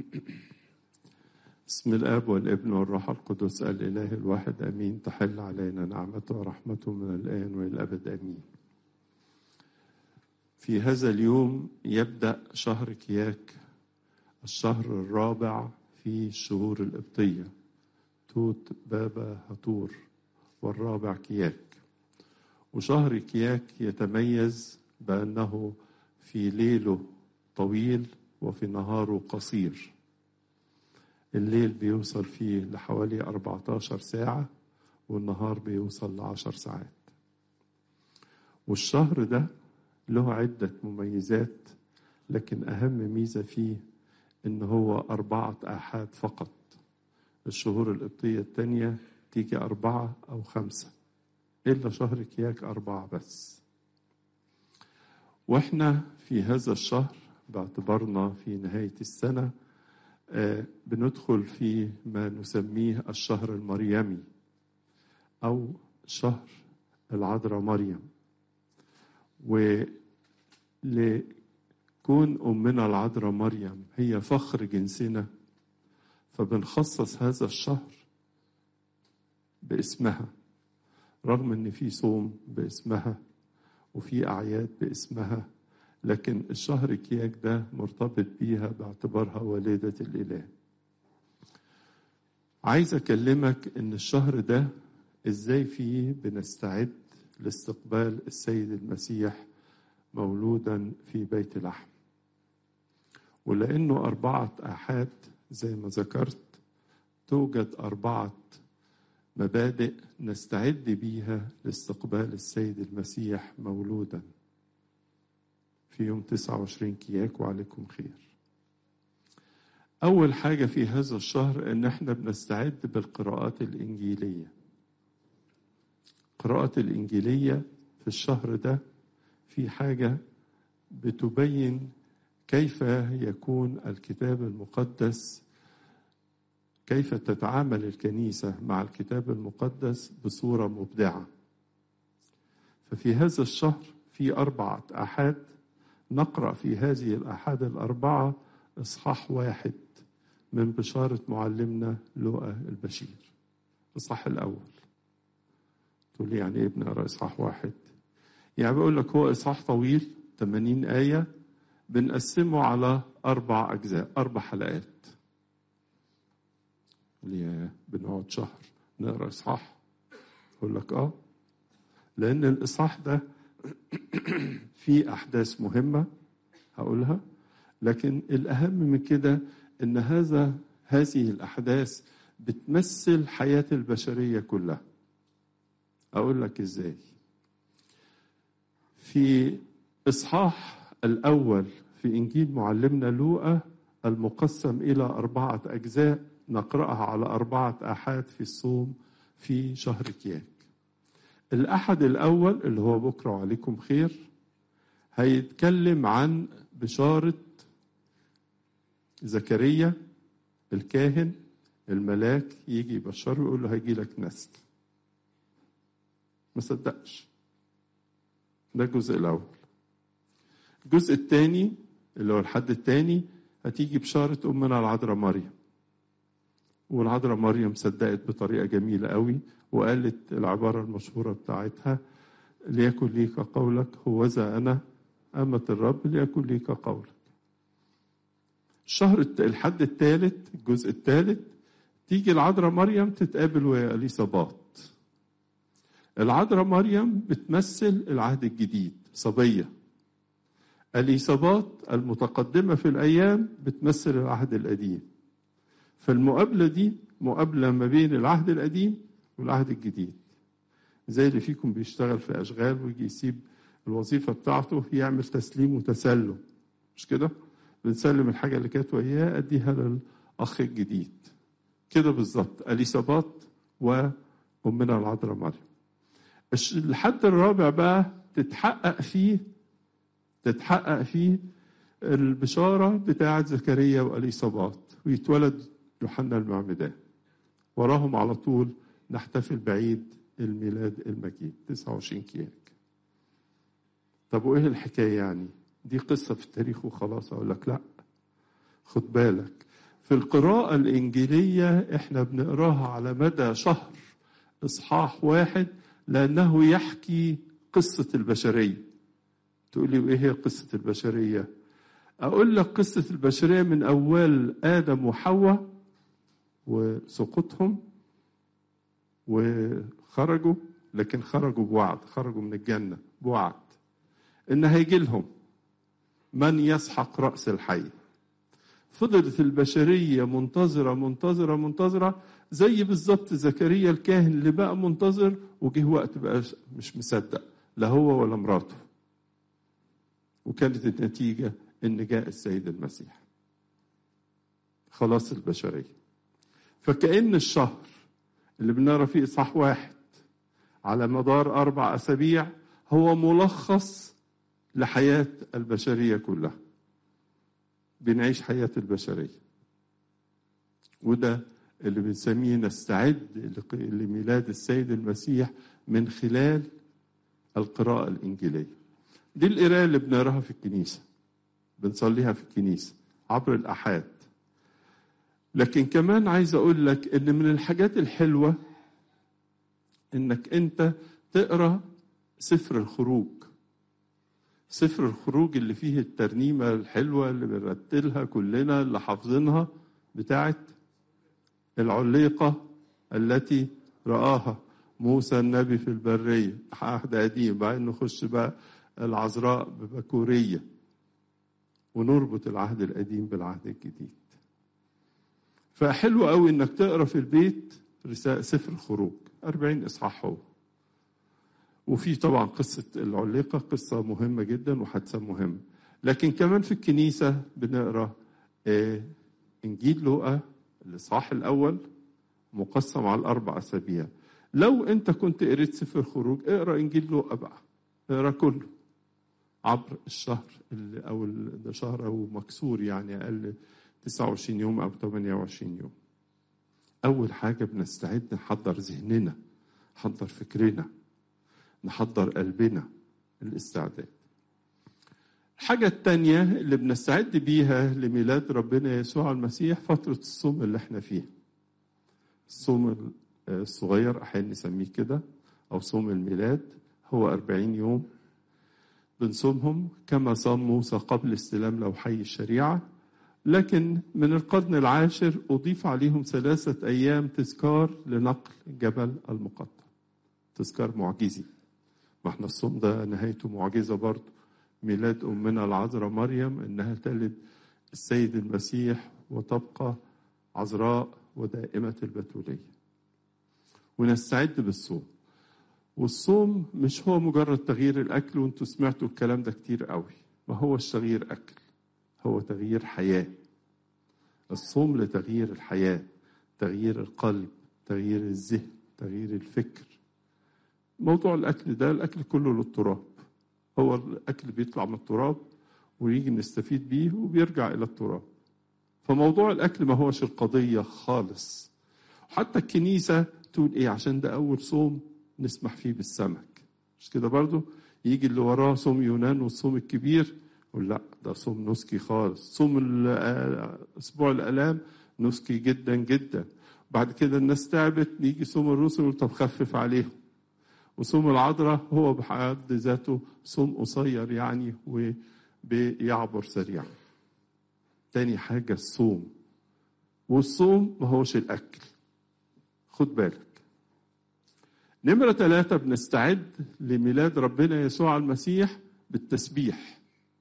بسم الاب والابن والروح القدس الاله الواحد امين تحل علينا نعمته ورحمته من الان والى الابد امين في هذا اليوم يبدا شهر كياك الشهر الرابع في الشهور القبطيه توت بابا هطور والرابع كياك وشهر كياك يتميز بانه في ليله طويل وفي نهاره قصير الليل بيوصل فيه لحوالي 14 ساعة والنهار بيوصل لعشر ساعات والشهر ده له عدة مميزات لكن أهم ميزة فيه إن هو أربعة آحاد فقط الشهور القبطية التانية تيجي أربعة أو خمسة إلا شهر كياك أربعة بس وإحنا في هذا الشهر باعتبارنا في نهاية السنة بندخل في ما نسميه الشهر المريمي أو شهر العذراء مريم ولكون أمنا العذراء مريم هي فخر جنسنا فبنخصص هذا الشهر باسمها رغم ان في صوم باسمها وفي اعياد باسمها لكن الشهر كياك ده مرتبط بيها باعتبارها والدة الإله عايز أكلمك إن الشهر ده إزاي فيه بنستعد لاستقبال السيد المسيح مولودا في بيت لحم ولأنه أربعة آحاد زي ما ذكرت توجد أربعة مبادئ نستعد بيها لاستقبال السيد المسيح مولودا في يوم 29 كياك وعليكم خير أول حاجة في هذا الشهر إن إحنا بنستعد بالقراءات الإنجيلية القراءات الإنجيلية في الشهر ده في حاجة بتبين كيف يكون الكتاب المقدس كيف تتعامل الكنيسة مع الكتاب المقدس بصورة مبدعة ففي هذا الشهر في أربعة أحاد نقرأ في هذه الأحاد الأربعة إصحاح واحد من بشارة معلمنا لوقا البشير الإصحاح الأول تقول لي يعني إيه بنقرأ إصحاح واحد يعني بقول لك هو إصحاح طويل 80 آية بنقسمه على أربع أجزاء أربع حلقات ليه بنقعد شهر نقرأ إصحاح أقول لك آه لأن الإصحاح ده في أحداث مهمة هقولها لكن الأهم من كده إن هذا هذه الأحداث بتمثل حياة البشرية كلها أقول لك إزاي في إصحاح الأول في إنجيل معلمنا لوقا المقسم إلى أربعة أجزاء نقرأها على أربعة آحاد في الصوم في شهر كياك الأحد الأول اللي هو بكرة وعليكم خير هيتكلم عن بشارة زكريا الكاهن الملاك يجي يبشره ويقول له هيجي لك نسل ما صدقش ده الجزء الأول الجزء الثاني اللي هو الحد الثاني هتيجي بشارة أمنا العذراء مريم والعذراء مريم صدقت بطريقة جميلة قوي وقالت العبارة المشهورة بتاعتها ليكن لي كقولك هوذا أنا أمة الرب ليكن لي كقولك الشهر الحد الثالث الجزء الثالث تيجي العذراء مريم تتقابل ويا اليصابات العذراء مريم بتمثل العهد الجديد صبية اليصابات المتقدمة في الأيام بتمثل العهد القديم فالمقابلة دي مقابلة ما بين العهد القديم والعهد الجديد زي اللي فيكم بيشتغل في أشغال ويجي يسيب الوظيفة بتاعته يعمل تسليم وتسلم مش كده؟ بنسلم الحاجة اللي كانت وياه أديها للأخ الجديد كده بالظبط أليسابات وأمنا العذراء مريم الحد الرابع بقى تتحقق فيه تتحقق فيه البشارة بتاعة زكريا وأليصابات ويتولد يوحنا المعمدان وراهم على طول نحتفل بعيد الميلاد المجيد 29 كياك طب وايه الحكايه يعني دي قصه في التاريخ وخلاص اقول لك لا خد بالك في القراءة الإنجيلية إحنا بنقراها على مدى شهر إصحاح واحد لأنه يحكي قصة البشرية تقول لي وإيه هي قصة البشرية أقول لك قصة البشرية من أول آدم وحواء وسقوطهم وخرجوا لكن خرجوا بوعد خرجوا من الجنة بوعد إن هيجي لهم من يسحق رأس الحي فضلت البشرية منتظرة منتظرة منتظرة زي بالظبط زكريا الكاهن اللي بقى منتظر وجه وقت بقى مش مصدق لا هو ولا مراته وكانت النتيجة إن جاء السيد المسيح خلاص البشرية فكأن الشهر اللي بنقرا فيه إصحاح واحد على مدار أربع أسابيع هو ملخص لحياة البشرية كلها بنعيش حياة البشرية وده اللي بنسميه نستعد لميلاد السيد المسيح من خلال القراءة الإنجيلية دي القراءة اللي بنقراها في الكنيسة بنصليها في الكنيسة عبر الأحاد لكن كمان عايز أقول لك إن من الحاجات الحلوة إنك أنت تقرأ سفر الخروج سفر الخروج اللي فيه الترنيمة الحلوة اللي بنرتلها كلنا اللي حافظينها بتاعت العليقة التي رآها موسى النبي في البرية عهد قديم بعدين نخش بقى العذراء ببكورية ونربط العهد القديم بالعهد الجديد فحلو قوي انك تقرا في البيت رسالة سفر الخروج 40 اصحاح هو وفي طبعا قصة العليقة قصة مهمة جدا وحادثة مهمة لكن كمان في الكنيسة بنقرا آه إنجيل لوقا الإصحاح الأول مقسم على الأربع أسابيع لو أنت كنت قريت سفر الخروج اقرا إنجيل لوقا بقى اقرا كله عبر الشهر اللي أو ده شهر أو مكسور يعني أقل 29 يوم أو 28 يوم أول حاجة بنستعد نحضر ذهننا نحضر فكرنا نحضر قلبنا الاستعداد الحاجة التانية اللي بنستعد بيها لميلاد ربنا يسوع المسيح فترة الصوم اللي احنا فيه الصوم الصغير أحيانا نسميه كده أو صوم الميلاد هو أربعين يوم بنصومهم كما صام موسى قبل استلام لوحي الشريعة لكن من القرن العاشر أضيف عليهم ثلاثة أيام تذكار لنقل جبل المقطم تذكار معجزي ما احنا الصوم ده نهايته معجزة برضه ميلاد أمنا العذراء مريم إنها تلد السيد المسيح وتبقى عذراء ودائمة البتولية ونستعد بالصوم والصوم مش هو مجرد تغيير الأكل وانتوا سمعتوا الكلام ده كتير قوي ما هوش تغيير أكل هو تغيير حياة الصوم لتغيير الحياة تغيير القلب تغيير الذهن تغيير الفكر موضوع الأكل ده الأكل كله للتراب هو الأكل بيطلع من التراب ونيجي نستفيد بيه وبيرجع إلى التراب فموضوع الأكل ما هوش القضية خالص حتى الكنيسة تقول إيه عشان ده أول صوم نسمح فيه بالسمك مش كده برضو يجي اللي وراه صوم يونان والصوم الكبير يقول لا ده صوم نسكي خالص صوم أسبوع الآلام نسكي جدا جدا بعد كده الناس تعبت يجي صوم الرسل طب خفف عليهم وصوم العذراء هو بحد ذاته صوم قصير يعني وبيعبر سريعا تاني حاجة الصوم والصوم ما هوش الأكل خد بالك نمرة ثلاثة بنستعد لميلاد ربنا يسوع المسيح بالتسبيح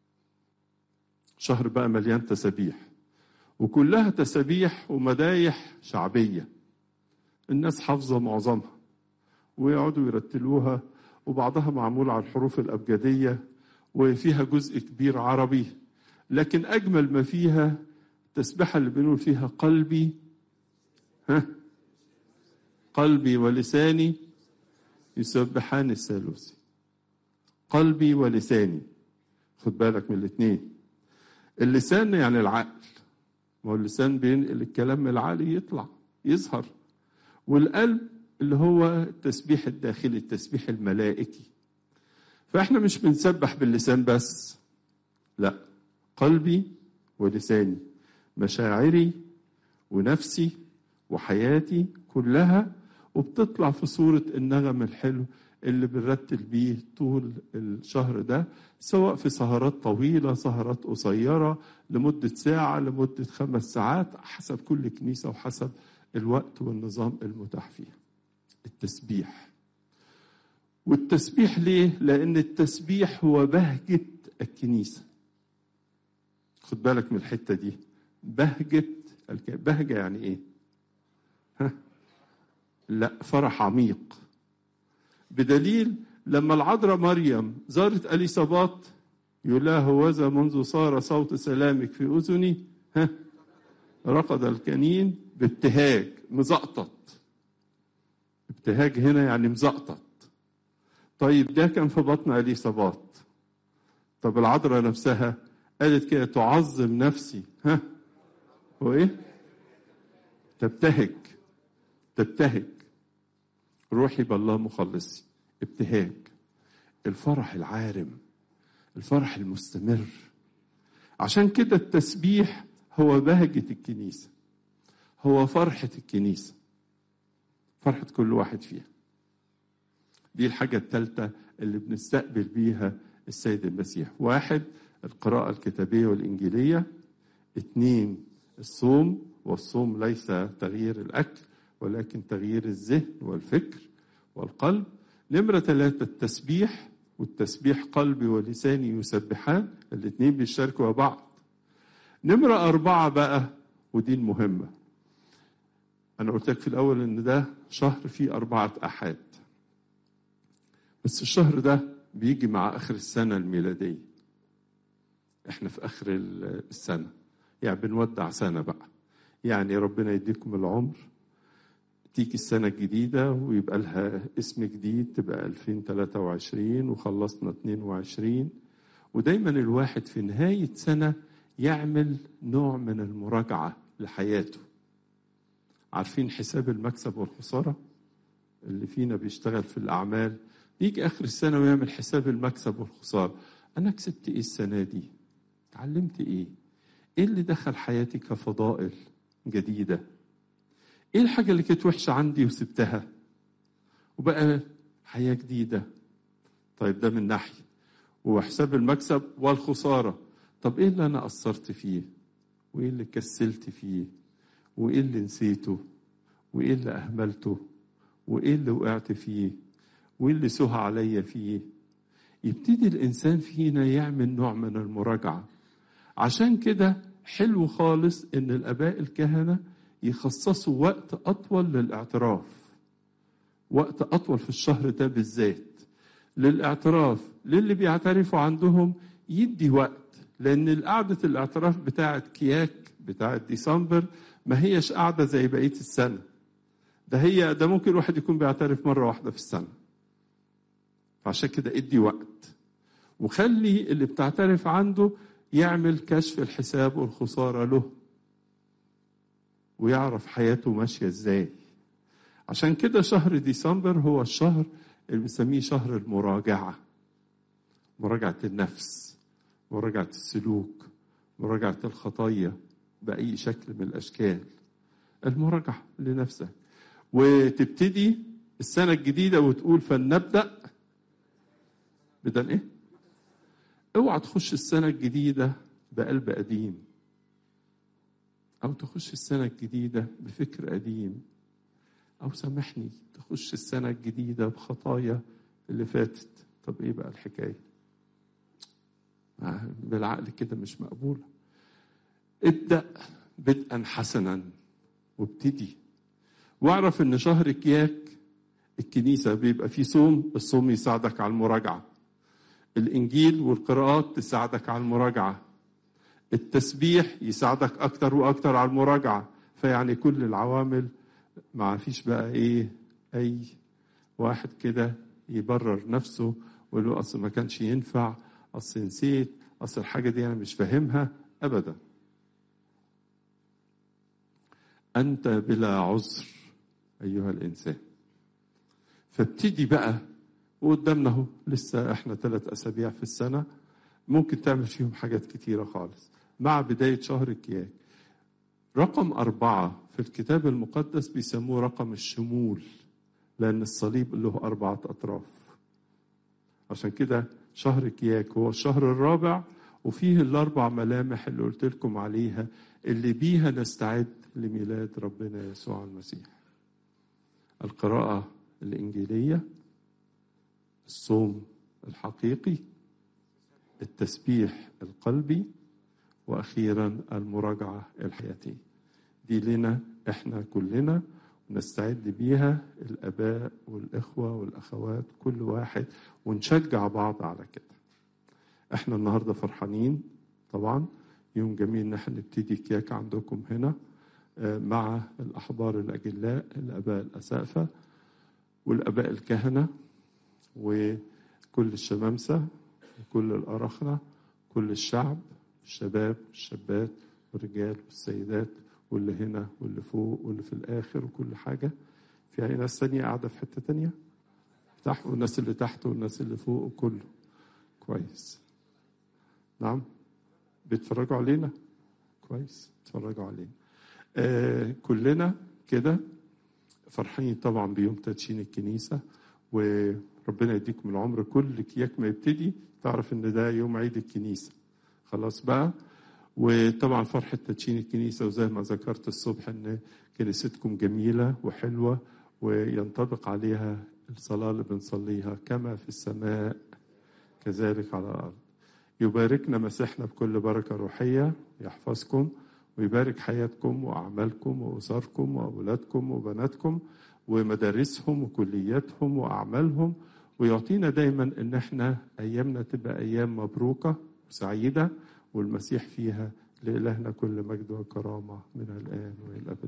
شهر بقى مليان تسابيح وكلها تسابيح ومدايح شعبية الناس حافظة معظمها ويقعدوا يرتلوها وبعضها معمول على الحروف الأبجدية وفيها جزء كبير عربي لكن أجمل ما فيها التسبيحة اللي بنقول فيها قلبي ها قلبي ولساني يسبحان الثالوث قلبي ولساني خد بالك من الاثنين اللسان يعني العقل ما هو اللسان بينقل الكلام من العقل يطلع يظهر والقلب اللي هو التسبيح الداخلي التسبيح الملائكي فاحنا مش بنسبح باللسان بس لا قلبي ولساني مشاعري ونفسي وحياتي كلها وبتطلع في صورة النغم الحلو اللي بنرتل بيه طول الشهر ده سواء في سهرات طويلة سهرات قصيرة لمدة ساعة لمدة خمس ساعات حسب كل كنيسة وحسب الوقت والنظام المتاح فيها التسبيح والتسبيح ليه؟ لأن التسبيح هو بهجة الكنيسة خد بالك من الحتة دي بهجة بهجة يعني إيه؟ ها؟ لا فرح عميق بدليل لما العذراء مريم زارت اليصابات يقول لها هوذا منذ صار صوت سلامك في اذني ها رقد الكنين بابتهاج مزقطط ابتهاج هنا يعني مزقطط طيب ده كان في بطن اليصابات طب العذراء نفسها قالت كده تعظم نفسي ها هو ايه تبتهج تبتهج روحي بالله مخلصي ابتهاج الفرح العارم الفرح المستمر عشان كده التسبيح هو بهجة الكنيسة هو فرحة الكنيسة فرحة كل واحد فيها دي الحاجة الثالثة اللي بنستقبل بيها السيد المسيح واحد القراءة الكتابية والإنجيلية اثنين الصوم والصوم ليس تغيير الأكل ولكن تغيير الذهن والفكر والقلب نمرة ثلاثة التسبيح والتسبيح قلبي ولساني يسبحان الاثنين بيشاركوا بعض نمرة أربعة بقى ودي المهمة أنا قلت لك في الأول إن ده شهر فيه أربعة أحاد بس الشهر ده بيجي مع آخر السنة الميلادية إحنا في آخر السنة يعني بنودع سنة بقى يعني ربنا يديكم العمر تيجي السنة الجديدة ويبقى لها اسم جديد تبقى 2023 وخلصنا 22 ودايما الواحد في نهاية سنة يعمل نوع من المراجعة لحياته عارفين حساب المكسب والخسارة اللي فينا بيشتغل في الأعمال يجي آخر السنة ويعمل حساب المكسب والخسارة أنا كسبت إيه السنة دي اتعلمت إيه إيه اللي دخل حياتي كفضائل جديدة ايه الحاجة اللي كانت وحشة عندي وسبتها وبقى حياة جديدة طيب ده من ناحية وحساب المكسب والخسارة طب ايه اللي انا قصرت فيه وايه اللي كسلت فيه وايه اللي نسيته وايه اللي اهملته وايه اللي وقعت فيه وايه اللي سهى عليا فيه يبتدي الانسان فينا يعمل نوع من المراجعة عشان كده حلو خالص ان الاباء الكهنه يخصصوا وقت أطول للاعتراف وقت أطول في الشهر ده بالذات للاعتراف للي بيعترفوا عندهم يدي وقت لأن قعدة الاعتراف بتاعة كياك بتاعة ديسمبر ما هيش قاعدة زي بقية السنة ده هي ده ممكن الواحد يكون بيعترف مرة واحدة في السنة فعشان كده ادي وقت وخلي اللي بتعترف عنده يعمل كشف الحساب والخسارة له ويعرف حياته ماشية ازاي عشان كده شهر ديسمبر هو الشهر اللي بنسميه شهر المراجعة مراجعة النفس مراجعة السلوك مراجعة الخطايا بأي شكل من الأشكال المراجعة لنفسك وتبتدي السنة الجديدة وتقول فلنبدأ بدل إيه؟ اوعى تخش السنة الجديدة بقلب قديم أو تخش السنة الجديدة بفكر قديم أو سامحني تخش السنة الجديدة بخطايا اللي فاتت طب إيه بقى الحكاية بالعقل كده مش مقبولة ابدأ بدءا حسنا وابتدي واعرف ان شهر كياك الكنيسة بيبقى فيه صوم الصوم يساعدك على المراجعة الإنجيل والقراءات تساعدك على المراجعة التسبيح يساعدك أكتر وأكتر على المراجعة فيعني كل العوامل ما فيش بقى إيه أي واحد كده يبرر نفسه ويقول له أصل ما كانش ينفع أصل نسيت أصل الحاجة دي أنا مش فاهمها أبدا أنت بلا عذر أيها الإنسان فابتدي بقى وقدامنا اهو لسه احنا ثلاث اسابيع في السنه ممكن تعمل فيهم حاجات كتيره خالص مع بدايه شهر الكياك رقم أربعة في الكتاب المقدس بيسموه رقم الشمول لأن الصليب له أربعة أطراف عشان كده شهر كياك هو الشهر الرابع وفيه الأربع ملامح اللي قلت لكم عليها اللي بيها نستعد لميلاد ربنا يسوع المسيح القراءة الإنجيلية الصوم الحقيقي التسبيح القلبي واخيرا المراجعه الحياتيه دي لنا احنا كلنا ونستعد بيها الاباء والاخوه والاخوات كل واحد ونشجع بعض على كده احنا النهارده فرحانين طبعا يوم جميل ان احنا نبتدي كياك عندكم هنا مع الاحبار الاجلاء الاباء الاسافه والاباء الكهنه وكل الشمامسه وكل الأرخنة كل الشعب الشباب الشابات والرجال والسيدات واللي هنا واللي فوق واللي في الآخر وكل حاجة في أي ناس تانية قاعدة في حتة تانية تحت والناس اللي تحت والناس اللي فوق وكله كويس نعم بيتفرجوا علينا كويس بيتفرجوا علينا آه كلنا كده فرحانين طبعا بيوم تدشين الكنيسة وربنا يديكم العمر كل كياك ما يبتدي تعرف ان ده يوم عيد الكنيسه خلاص بقى وطبعا فرحه تدشين الكنيسه وزي ما ذكرت الصبح ان كنيستكم جميله وحلوه وينطبق عليها الصلاه اللي بنصليها كما في السماء كذلك على الارض يباركنا مسيحنا بكل بركه روحيه يحفظكم ويبارك حياتكم واعمالكم واسركم واولادكم وبناتكم ومدارسهم وكلياتهم واعمالهم ويعطينا دايما ان احنا ايامنا تبقى ايام مبروكه وسعيده والمسيح فيها لالهنا كل مجد وكرامه من الان والى الابد